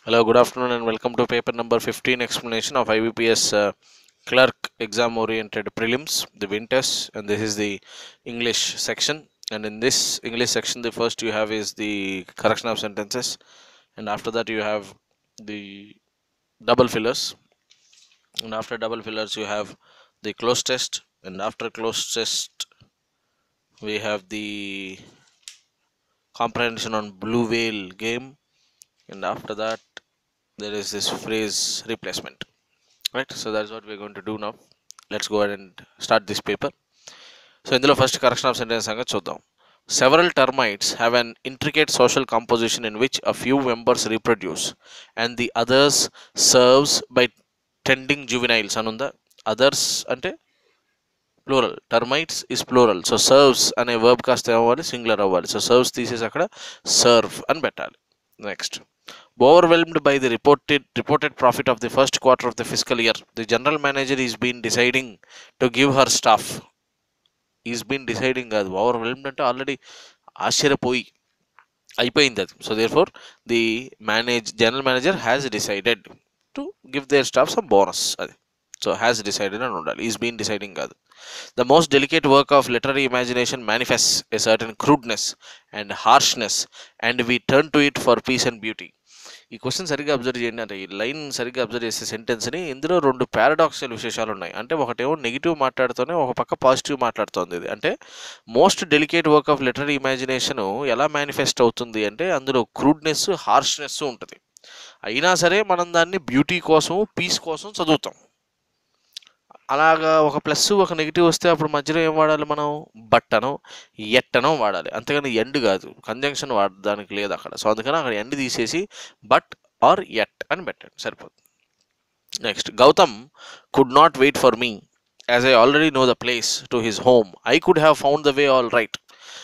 Hello, good afternoon, and welcome to paper number 15 explanation of IBPS uh, clerk exam oriented prelims, the winters, and this is the English section. And in this English section, the first you have is the correction of sentences, and after that, you have the double fillers, and after double fillers, you have the close test, and after close test, we have the comprehension on blue whale game and after that there is this phrase replacement right so that's what we're going to do now let's go ahead and start this paper so ఇందులో first correction of sentence సంగతి చూద్దాం several termites have an intricate social composition in which a few members reproduce and the others serves by tending juveniles అని ఉందా others అంటే plural termites is plural so serves అనే verb కాస్త ఏమవ్వాలి singular అవ్వాలి so serves తీసేసి అక్కడ serve అని పెట్టాలి next overwhelmed by the reported reported profit of the first quarter of the fiscal year the general manager is been deciding to give her staff is been deciding కాదు overwhelmed అంటే already ఆశ్చర్యపోయి అయిపోయింది అది so therefore the manage general manager has decided to give their staff some bonus అది so has decided అని ఉండాలి is been deciding కాదు the most delicate work of literary imagination manifest a certain crudeness and harshness and we turn to it for peace and beauty ఈ question సరిగ్గా observe చేయండి అంటే ఈ line సరిగ్గా observe చేసే సెంటెన్స్ని ఇందులో రెండు పారాడాక్సియల్ విశేషాలు ఉన్నాయి అంటే ఒకటేమో నెగిటివ్ మాట్లాడుతూనే ఒక పక్క పాజిటివ్ మాట్లాడుతోంది ఇది అంటే most delicate work of literary imagination ఎలా మేనిఫెస్ట్ అవుతుంది అంటే అందులో క్రూడ్నెస్ హార్ష్నెస్ ఉంటుంది అయినా సరే మనం దాన్ని బ్యూటీ కోసం పీస్ కోసం చదువుతాం అలాగా ఒక ప్లస్ ఒక నెగిటివ్ వస్తే అప్పుడు మధ్యలో ఏం వాడాలి మనం బట్టనో ఎట్టనో వాడాలి అంతేగాని ఎండ్ కాదు కంజంక్షన్ వాడడానికి లేదు అక్కడ సో అందుకని అక్కడ ఎండ్ తీసేసి బట్ ఆర్ ఎట్ అని పెట్టండి సరిపోతుంది next Gautam could not wait for me as I already know the place to his home I could have found the way all right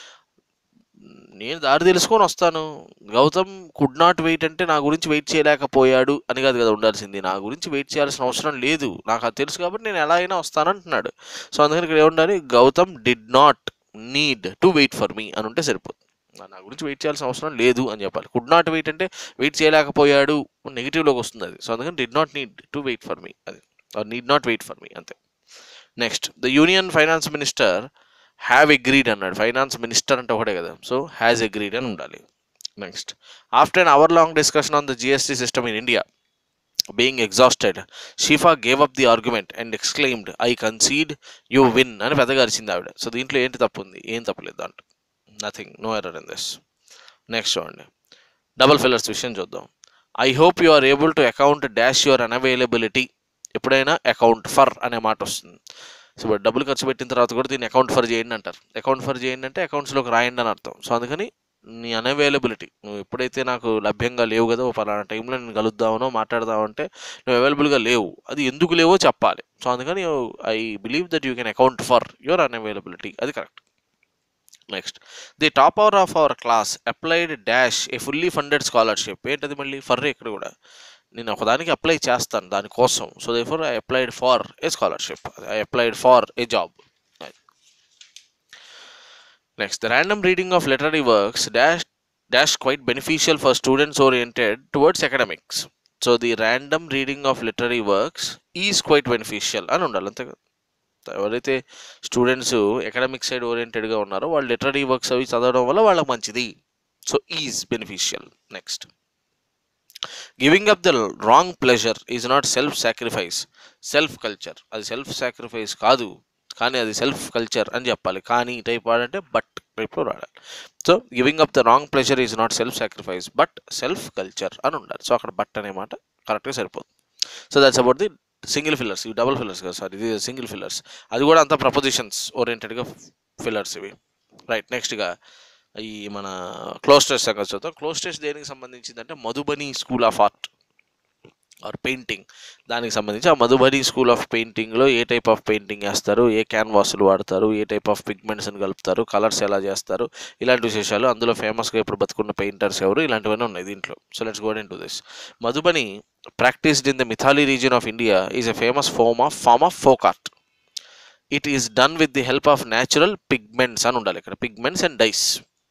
నేను దారి తెలుసుకొని వస్తాను గౌతమ్ కుడ్ నాట్ వెయిట్ అంటే నా గురించి వెయిట్ చేయలేకపోయాడు అని కాదు కదా ఉండాల్సింది నా గురించి వెయిట్ చేయాల్సిన అవసరం లేదు నాకు అది తెలుసు కాబట్టి నేను ఎలా అయినా వస్తాను అంటున్నాడు సో అందుకని ఇక్కడ ఏముండాలి Gautam did not need to wait for me అని ఉంటే సరిపోతుంది నా గురించి వెయిట్ చేయాల్సిన అవసరం లేదు అని చెప్పాలి కుడ్ నాట్ వెయిట్ అంటే వెయిట్ చేయలేకపోయాడు నెగిటివ్లోకి వస్తుంది అది సో అందుకని did not need to wait for me అది or need not wait for me అంతే next the union finance minister have agreed అన్నాడు ఫైనాన్స్ మినిస్టర్ అంటే ఒకటే కదా సో హ్యాజ్ అగ్రీడ్ అని ఉండాలి next after an hour long discussion on the GST system in India being exhausted Shifa gave up the argument and exclaimed I కన్సీడ్ you win అని పెద్దగా అరిచింది ఆవిడ సో దీంట్లో ఏంటి తప్పు ఉంది ఏం తప్పలేదు దాంట్లో nothing no error in this next చూడండి డబుల్ ఫిల్లర్స్ విషయం చూద్దాం I hope you are able to account dash your unavailability ఎప్పుడైనా అకౌంట్ ఫర్ అనే మాట వస్తుంది సో ఇప్పుడు డబ్బులు ఖర్చు పెట్టిన తర్వాత కూడా దీన్ని అకౌంట్ ఫర్ చేయండి అంటారు అకౌంట్ ఫర్ చేయండి అంటే అకౌంట్స్లోకి రాయండి అని అర్థం సో అందుకని నీ అన్అవైలబిలిటీ నువ్వు ఎప్పుడైతే నాకు లభ్యంగా లేవు కదా ఓ పలానా టైంలో నేను కలుద్దామనో మాట్లాడదామంటే నువ్వు అవైలబుల్గా లేవు అది ఎందుకు లేవో చెప్పాలి సో అందుకని I believe that you can account for your unavailability అది correct next the top hour of our class applied dash a fully funded scholarship ఏంటది మళ్ళీ ఫర్ ఇక్కడ కూడా నేను ఒకదానికి అప్లై చేస్తాను దానికోసం so they for I applied for a scholarship I applied for a job next the random reading of literary works dash dash quite beneficial for students oriented towards academics so the random reading of literary works is quite beneficial అని ఉండాలి అంతే కదా ఎవరైతే students academic side ఓరియంటెడ్గా ఉన్నారో వాళ్ళు literary works అవి చదవడం వల్ల వాళ్ళకి మంచిది so is beneficial next giving up the wrong pleasure is not self sacrifice self culture అది సెల్ఫ్ సాక్రిఫైస్ కాదు కానీ అది సెల్ఫ్ కల్చర్ అని చెప్పాలి కానీ టైప్ వాడంటే బట్ టైప్లో రాడాలి so giving up the wrong pleasure is not self sacrifice but self culture అని ఉండాలి సో అక్కడ బట్ అనే మాట కరెక్ట్గా సరిపోతుంది so that's about the single fillers ఇవి డబుల్ ఫిల్లర్స్ కదా సార్ ఇది సింగిల్ ఫిల్లర్స్ అది కూడా అంతా ప్రపోజిషన్స్ ఓరియంటెడ్గా ఫిల్లర్స్ ఇవి రైట్ నెక్స్ట్గా ఈ మన క్లోజ్ టెస్ట్ సంగతి చూద్దాం క్లోజ్ టెస్ట్ దేనికి సంబంధించింది అంటే Madhubani school of art or painting దానికి సంబంధించి ఆ మధుబని స్కూల్ ఆఫ్ పెయింటింగ్లో ఏ టైప్ ఆఫ్ పెయింటింగ్ వేస్తారు ఏ క్యాన్వాసులు వాడతారు ఏ టైప్ ఆఫ్ పిగ్మెంట్స్ని కలుపుతారు కలర్స్ ఎలా చేస్తారు ఇలాంటి విశేషాలు అందులో ఫేమస్గా ఇప్పుడు బతుకున్న పెయింటర్స్ ఎవరు ఇలాంటివన్నీ ఉన్నాయి దీంట్లో so let's go into this Madhubani practised in the Mithila region of India is a famous form of form of folk art it is done with the help of natural pigments అని ఉండాలి ఇక్కడ pigments and dice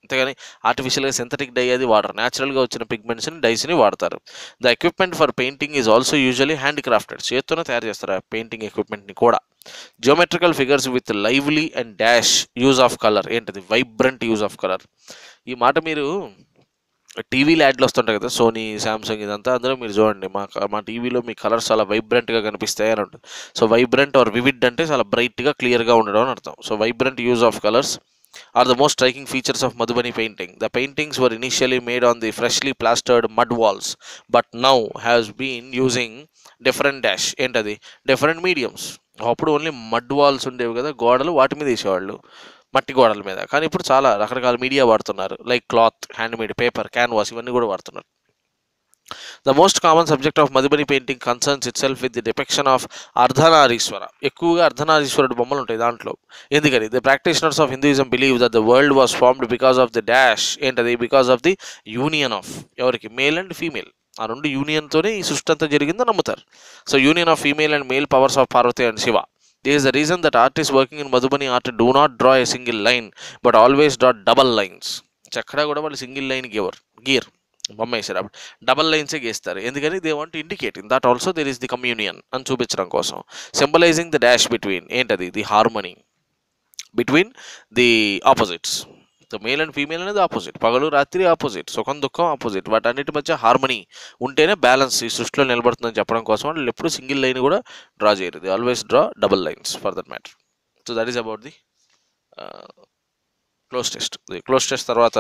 అంతేగాని ఆర్టిఫిషియల్గా synthetic die అది వాడరు న్యాచురల్గా వచ్చిన పిగ్మెంట్స్ని డైస్ని వాడతారు the equipment for painting is also usually hand crafted చేత్తోనే తయారు చేస్తారు ఆ పెయింటింగ్ ఎక్విప్మెంట్ని కూడా geometrical figures with lively and dash use of colour ఏంటది వైబ్రెంట్ యూజ్ ఆఫ్ కలర్ ఈ మాట మీరు టీవీలో యాడ్లు వస్తుంటాయి కదా సోనీ శాంసంగ్ ఇదంతా అందులో మీరు చూడండి మా మా టీవీలో మీ కలర్స్ చాలా వైబ్రెంట్గా కనిపిస్తాయి అని ఉంటుంది సో వైబ్రెంట్ ఆర్ వివిడ్ అంటే చాలా బ్రైట్గా క్లియర్గా ఉండడం అని అర్థం so vibrant use of colours are the most striking features of Madhubani painting. The paintings were initially made on the freshly plastered mud walls, but now has been using different dash ఏంటది different mediums అప్పుడు only mud walls ఉండేవి కదా గోడలు వాటి మీద వేసేవాళ్ళు మట్టి గోడల మీద కానీ ఇప్పుడు చాలా రకరకాల మీడియా వాడుతున్నారు like cloth handmade paper canvas ఇవన్నీ కూడా వాడుతున్నారు the most common subject of Madhubani painting concerns itself with the depiction of Ardhanarishvara ఎక్కువగా అర్ధనారీశ్వరుడు బొమ్మలు ఉంటాయి దాంట్లో ఎందుకని the practitioners of Hinduism believe that the world was formed because of the dash ఏంటది because of the union of ఎవరికి male and female ఆ రెండు యూనియన్తోనే ఈ సృష్టి అంతా జరిగిందని నమ్ముతారు so union of female and male powers of Parvati and Shiva this is the reason that artist working in Madhubani art do not draw a single line but always draw double lines ఎక్కడా కూడా వాళ్ళు సింగిల్ లైన్ గీవర్ గీర్ బొమ్మ వేసారు double లైన్సే గీస్తారు ఎందుకని they want indicate in that also there is the communion అని చూపించడం కోసం సింబలైజింగ్ ద డాష్ బిట్వీన్ ఏంటది the harmony between the opposites the male and female అనేది ఆపోజిట్ పగలు రాత్రి ఆపోజిట్ సుఖం దుఃఖం ఆపోజిట్ వాటన్నిటి మధ్య హార్మనీ ఉంటేనే బ్యాలెన్స్ ఈ సృష్టిలో నిలబడుతుందని చెప్పడం కోసం వాళ్ళు ఎప్పుడు సింగిల్ లైన్ కూడా డ్రా చేయరు the always draw double lines for that matter so that is about the close test the close test తర్వాత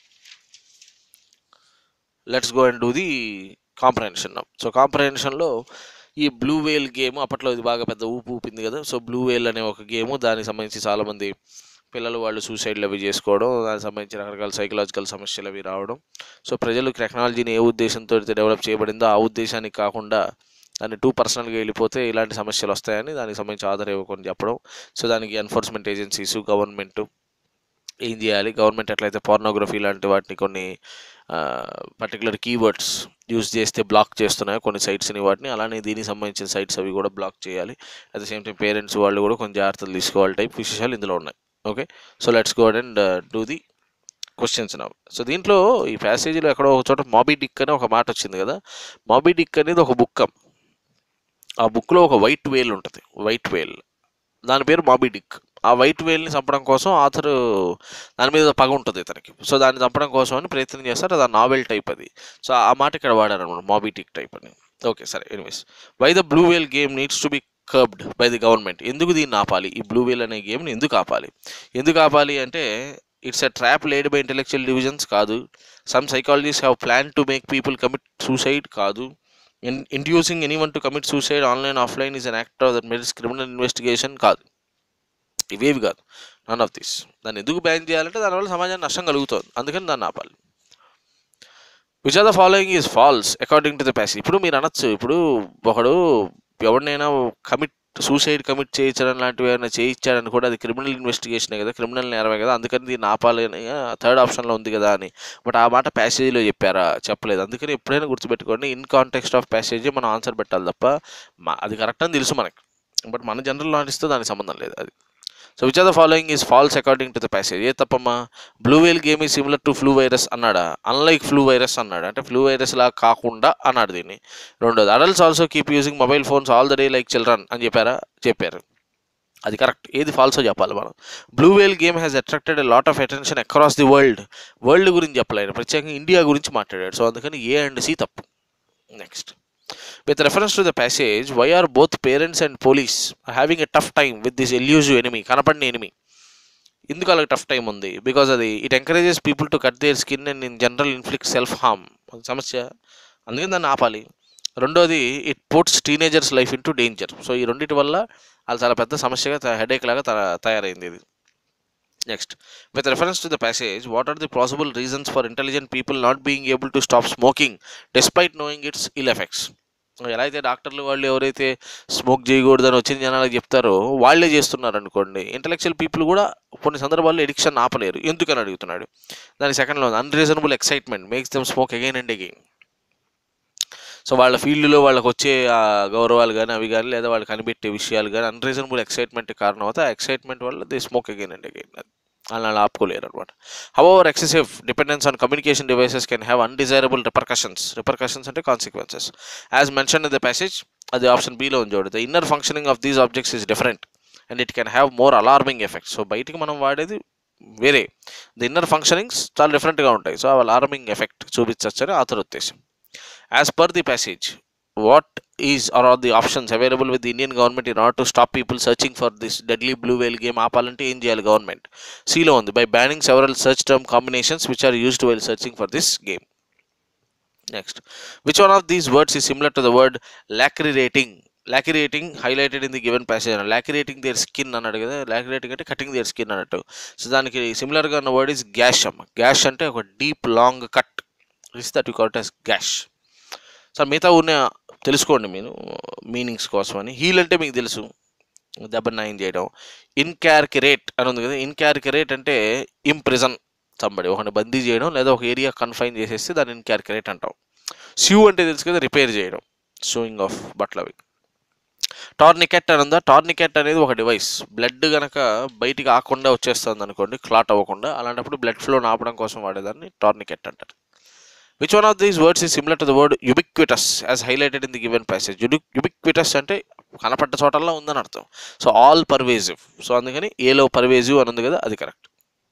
let's go and do the comprehension so కాంప్రహెన్షన్లో ఈ బ్లూ వేల్ గేమ్ అప్పట్లో ఇది బాగా పెద్ద ఊపు ఊపింది కదా సో బ్లూ వేల్ అనే ఒక గేమ్ దానికి సంబంధించి చాలామంది పిల్లలు వాళ్ళు సూసైడ్లు అవి చేసుకోవడం దానికి సంబంధించి రకరకాల సైకలాజికల్ సమస్యలు అవి రావడం సో ప్రజలు టెక్నాలజీని ఏ ఉద్దేశంతో అయితే డెవలప్ చేయబడిందో ఆ ఉద్దేశానికి కాకుండా దాన్ని టూ పర్సనల్గా వెళ్ళిపోతే ఇలాంటి సమస్యలు వస్తాయని దానికి సంబంధించి ఆధార్ ఇవ్వకొని చెప్పడం సో దానికి ఎన్ఫోర్స్మెంట్ ఏజెన్సీస్ గవర్నమెంట్ ఏం చేయాలి గవర్నమెంట్ ఎట్లయితే పార్నోగ్రఫీ లాంటి వాటిని కొన్ని పర్టికులర్ కీవర్డ్స్ యూస్ చేస్తే బ్లాక్ చేస్తున్నాయో కొన్ని సైట్స్ని వాటిని అలానే దీనికి సంబంధించిన సైట్స్ అవి కూడా బ్లాక్ చేయాలి at the same time parents వాళ్ళు కూడా కొంచెం జాగ్రత్తలు తీసుకోవాలి టైప్ విశేషాలు ఇందులో ఉన్నాయి okay so let's go and do the questions now so దీంట్లో ఈ ప్యాసేజీలో ఎక్కడో ఒక చోట మాబీ డిక్ అని ఒక మాట వచ్చింది కదా మాబీ డిక్ అనేది ఒక బుక్ ఆ బుక్లో ఒక వైట్ వేల్ ఉంటుంది వైట్ వేల్ దాని పేరు మాబీ డిక్ ఆ వైట్ వేల్ని చంపడం కోసం ఆథర్ దాని మీద పగ ఉంటుంది ఇతనికి సో దాన్ని చంపడం కోసం అని ప్రయత్నం చేస్తారు అది ఆ నావెల్ టైప్ అది సో ఆ మాట ఇక్కడ వాడారు అనమాట మాబీ టిక్ టైప్ అని ఓకే సరే anyways why the blue whale game needs to be curbed by the government ఎందుకు దీన్ని ఆపాలి ఈ బ్లూ వేల్ అనే గేమ్ని ఎందుకు ఆపాలి ఎందుకు ఆపాలి అంటే it's a trap laid by intellectual divisions కాదు some psychologies have plan to make people commit suicide కాదు in inducing any one to commit suicide online offline is an act of that merits criminal investigation కాదు ఇవేవి కాదు none of this దాన్ని ఎందుకు ban చేయాలంటే దానివల్ల సమాజానికి నష్టం కలుగుతుంది అందుకని దాన్ని ఆపాలి which are the following is false according to the passage ఇప్పుడు మీరు అనొచ్చు ఇప్పుడు ఒకడు ఎవరినైనా కమిట్ సూసైడ్ కమిట్ చేయించడం లాంటివి ఏమైనా చేయించాడని కూడా అది క్రిమినల్ ఇన్వెస్టిగేషనే కదా క్రిమినల్ నేరమే కదా అందుకని దీన్ని ఆపాలి అని థర్డ్ ఆప్షన్లో ఉంది కదా అని బట్ ఆ మాట ప్యాసేజీలో చెప్పారా చెప్పలేదు అందుకని ఎప్పుడైనా గుర్తుపెట్టుకోండి ఇన్ కాంటెక్స్ట్ ఆఫ్ ప్యాసేజీ మనం ఆన్సర్ పెట్టాలి తప్ప మా అది కరెక్ట్ అని తెలుసు మనకి బట్ మన జనరల్ నాలెడ్జ్తో దానికి సంబంధం లేదు అది so which are the following is false according to the passage a తప్పమ్మా బ్లూ వేల్ గేమ్ ఈ సిమిలర్ టు ఫ్లూ వైరస్ అన్నాడా అన్లైక్ ఫ్లూ వైరస్ అన్నాడు అంటే ఫ్లూ వైరస్ లా కాకుండా అన్నాడు దీన్ని రెండోది adults also keep using mobile phones all the day like children అని చెప్పారా చెప్పారు అది కరెక్ట్ ఏది ఫాల్సో చెప్పాలి మనం blue whale game has attracted a lot of attention across the world world గురించి చెప్పలేదు ప్రత్యేకంగా ఇండియా గురించి మాట్లాడాడు సో అందుకని ఏ అండ్ సి తప్పు next with reference to the passage why are both parents and police are having a tough time with this elusive enemy కనపడిన enemy ఎందుకు అలాగ టఫ్ టైం ఉంది బికాజ్ అది it encourages people to cut their skin and in general inflict self harm సమస్య అందుకని దాన్ని ఆపాలి రెండోది it puts teenagers life into danger so ఈ రెండింటి వల్ల అది చాలా పెద్ద సమస్యగా హెడేక్ లాగా తయ- తయారైంది ఇది next with reference to the passage what are the possible reasons for intelligent people not being able to stop smoking despite knowing its ill effects ఎలా అయితే డాక్టర్లు వాళ్ళు ఎవరైతే స్మోక్ చేయకూడదని వచ్చిన జనాలకు చెప్తారో వాళ్ళే చేస్తున్నారు అనుకోండి ఇంటలెక్చువల్ పీపుల్ కూడా కొన్ని సందర్భాల్లో ఎడిక్షన్ ఆపలేరు ఎందుకని అడుగుతున్నాడు దాని సెకండ్లో unreasonable excitement makes them smoke again and again so వాళ్ళ ఫీల్డ్లో వాళ్ళకి వచ్చే ఆ గౌరవాలు కానీ అవి కానీ లేదా వాళ్ళు కనిపెట్టే విషయాలు కానీ అన్రీజనబుల్ ఎక్సైట్మెంట్ కారణం అవుతాయి ఆ ఎక్సైట్మెంట్ వల్ల they smoke again and again వాళ్ళని అలా ఆపుకోలేరు అనమాట our excessive dependence on communication devices can have undesirable repercussions repercussions అంటే consequences as mention in the passage అది ఆప్షన్ బీలో ఉంది చూడు the inner functioning of these objects is different and it can have more alarming effect so బయటికి మనం వాడేది వేరే the inner functionings చాలా డిఫరెంట్గా ఉంటాయి సో అవి అలార్మింగ్ ఎఫెక్ట్ చూపించచ్చని ఆతర్ ఉద్దేశం as per the passage what is are are the options available with Indian government in ఆర్ to stop people searching for this deadly blue whale game ఆపాలంటే ఏం చేయాలి గవర్నమెంట్ సీలో ఉంది by banning several search term combinations which are used while searching for this game next which one of these words is similar to the word lacerating lacerating highlighted in the given passage అన్న lacerating their skin అన్నాడు కదా lacerating అంటే cutting their skin అన్నట్టు so దానికి సిమిలర్గా ఉన్న word is gash అమ్మ gash అంటే ఒక deep long cut is that you called as gash so మిగతా ఉన్న తెలుసుకోండి మీరు మీనింగ్స్ కోసం అని హీల్ అంటే మీకు తెలుసు దెబ్బ నయం చేయడం ఇన్కార్కిరేట్ అని ఉంది కదా ఇన్కార్కిరేట్ అంటే ఇంప్రిజన్ సంబడి ఒకటి బందీ చేయడం లేదా ఒక ఏరియా కన్ఫైన్ చేసేస్తే దాన్ని ఇన్కార్కిరేట్ అంటాం స్యూ అంటే తెలుసు కదా రిపేర్ చేయడం షూయింగ్ ఆఫ్ బట్టలు అవి టార్నికెట్ అని ఉందా టార్నికెట్ అనేది ఒక డివైస్ బ్లడ్ కనుక బయటికి ఆకుండా వచ్చేస్తుంది అనుకోండి క్లాట్ అవ్వకుండా అలాంటప్పుడు బ్లడ్ ఫ్లో ఆపడం కోసం వాడేదాన్ని టార్నికెట్ అంటారు which one of these words is similar to the word ubiquitous as highlighted in the given passage ubiquitous అంటే కనపడ్డ చోటల్లో ఉందని అర్థం సో ఆల్ పర్వేజివ్ సో అందుకని ఏలో పర్వేజివ్ అని ఉంది కదా అది correct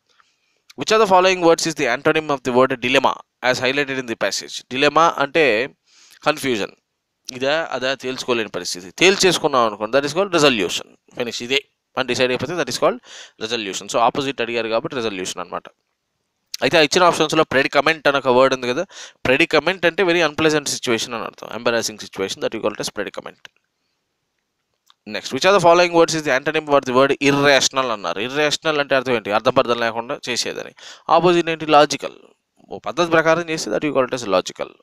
which are the following words is the antonym of the word dilemma as highlighted in the passage dilemma అంటే కన్ఫ్యూజన్ ఇదా అదా తేల్చుకోలేని పరిస్థితి తేల్చేసుకున్నాం అనుకోండి that is called resolution finish ఇదే అని డిసైడ్ అయిపోతే that is called resolution so opposite అడిగారు కాబట్టి రిజల్యూషన్ అనమాట అయితే ఆ ఇచ్చిన ఆప్షన్స్లో ప్రెడికమెంట్ అని ఒక వర్డ్ ఉంది కదా ప్రెడికమెంట్ అంటే వెరీ అన్ప్లెజెంట్ సిచ్యువేషన్ అని అర్థం embarrassing situation that you called as predicament next which are the following words is the antonym for the word irrational అన్నారు ఇర్రేషనల్ అంటే అర్థం ఏంటి అర్థం పర్థం లేకుండా చేసేదని ఆపోజిట్ ఏంటి లాజికల్ ఓ పద్ధతి ప్రకారం చేస్తే that you called as logical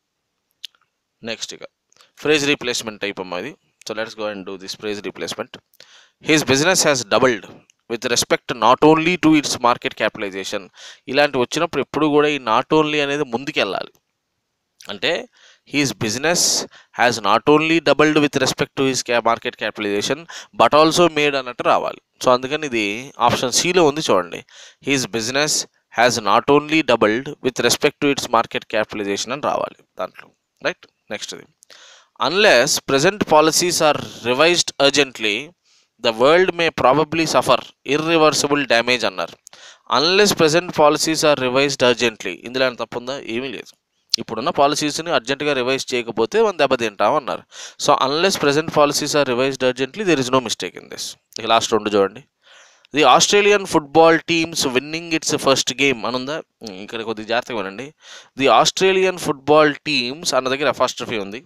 next ఇక ఫ్రేజ్ రీప్లేస్మెంట్ టైప్ అమ్మా ఇది so let's go and do this phrase replacement his business has doubled with respect not only to its market capitalization ఇలాంటి వచ్చినప్పుడు ఎప్పుడు కూడా ఈ నాట్ ఓన్లీ అనేది ముందుకెళ్ళాలి అంటే his business has not only doubled with respect to his క్యా market capitalization but also made అన్నట్టు రావాలి సో అందుకని ఇది ఆప్షన్ సిలో ఉంది చూడండి his business has not only doubled with respect to its market capitalization అని రావాలి దాంట్లో రైట్ నెక్స్ట్ ఇది unless present policies are revised urgently the world may probably suffer irreversible damage అన్నారు unless present policies are revised urgently ఇందులో ఏమైనా తప్పుందా ఏమీ లేదు ఇప్పుడున్న పాలసీస్ని అర్జెంటుగా రివైజ్ చేయకపోతే మనం దెబ్బతింటాం అన్నారు so unless present policies are revised urgently there is no mistake in this ఇక లాస్ట్ రెండు చూడండి the Australian football teams winning its first game అనుందా ఇక్కడ కొద్దిగా జాగ్రత్తగా వినండి ది ఆస్ట్రేలియన్ ఫుట్బాల్ టీమ్స్ అన్న దగ్గర ఫస్ట్ ఫీ ఉంది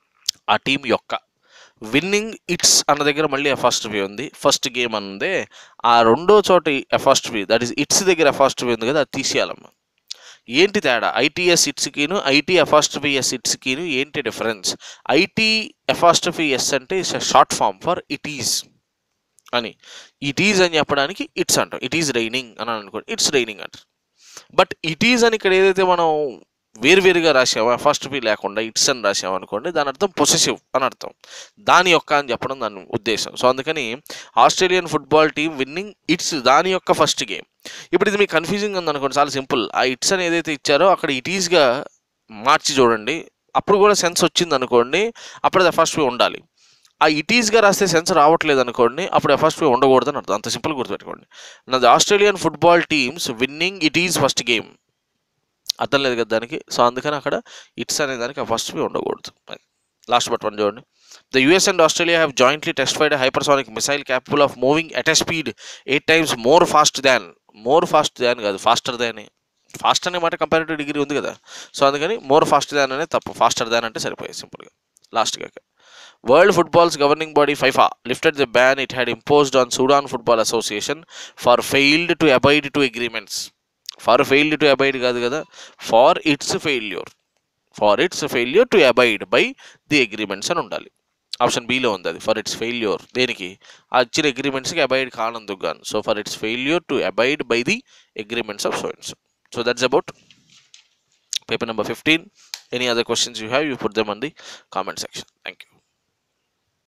ఆ టీం యొక్క విన్నింగ్ ఇట్స్ అన్న దగ్గర మళ్ళీ ఫస్ట్ ఫీ ఉంది ఫస్ట్ గేమ్ అనుందే ఆ రెండో చోట apostrophe that is its దగ్గర ఫస్ట్ ఫీ ఉంది కదా అది తీసేయాలమ్మా ఏంటి తేడా ఐటీఎస్ ఇట్స్కిను ఐటీ ఎఫాస్ట్రఫీఎస్ ఇట్స్కిను ఏంటి డిఫరెన్స్ ఐటీ ఎఫాస్ట్రఫీఎస్ అంటే it's short form for it is అని ఇట్ ఈజ్ అని చెప్పడానికి ఇట్స్ అంటాం ఇట్ ఈజ్ రైనింగ్ అని అనుకోండి ఇట్స్ రైనింగ్ అంటారు బట్ ఇట్ ఈజ్ అని ఇక్కడ ఏదైతే మనం వేరువేరుగా రాసామో ఫస్ట్ పీ లేకుండా ఇట్స్ అని రాసాము అనుకోండి దాని అర్థం పొసెసివ్ అని అర్థం దాని యొక్క అని చెప్పడం దాని ఉద్దేశం సో అందుకని Australian football team winning its దాని యొక్క ఫస్ట్ గేమ్ ఇప్పుడు ఇది మీకు కన్ఫ్యూజింగ్ ఉంది అనుకోండి చాలా సింపుల్ ఆ ఇట్స్ అని ఏదైతే ఇచ్చారో అక్కడ ఇట్ ఈస్గా మార్చి చూడండి అప్పుడు కూడా సెన్స్ వచ్చింది అనుకోండి అప్పుడు అది ఫస్ట్ పీ ఉండాలి ఆ ఇట్ ఈస్గా రాస్తే సెన్స్ రావట్లేదు అనుకోండి అప్పుడు ఫస్ట్ పీ ఉండకూడదని అర్థం అంత సింపుల్ గుర్తుపెట్టుకోండి నాది Australian football teams winning it is first game అర్థం లేదు కదా దానికి సో అందుకని అక్కడ ఇట్స్ అనే దానికి ఫస్ట్ పీ ఉండకూడదు లాస్ట్ బట్ వన్ చూడండి the US and Australia have jointly testified hypersonic missile capable of moving at a speed eight times more fast than more fast than కాదు ఫాస్టర్ దాన్ fast అనే మాట comparative degree ఉంది కదా so అందుకని more fast దాన్ అనేది తప్పు faster than అంటే సరిపోయేది సింపుల్గా లాస్ట్గా world football's governing body FIFA lifted the ban it had imposed on Sudan football association for failed to abide to agreements for failed to abide కాదు కదా for its failure for its failure to abide by the agreements అని ఉండాలి option బీలో ఉంది అది for its failure దేనికి ఆ ఇచ్చిన అగ్రిమెంట్స్కి అబైడ్ కానందుకు గాను so for its failure to abide by the agreements of సోయిన్స్ so that's about paper number fifteen any other questions you have you put them on the comment section thank you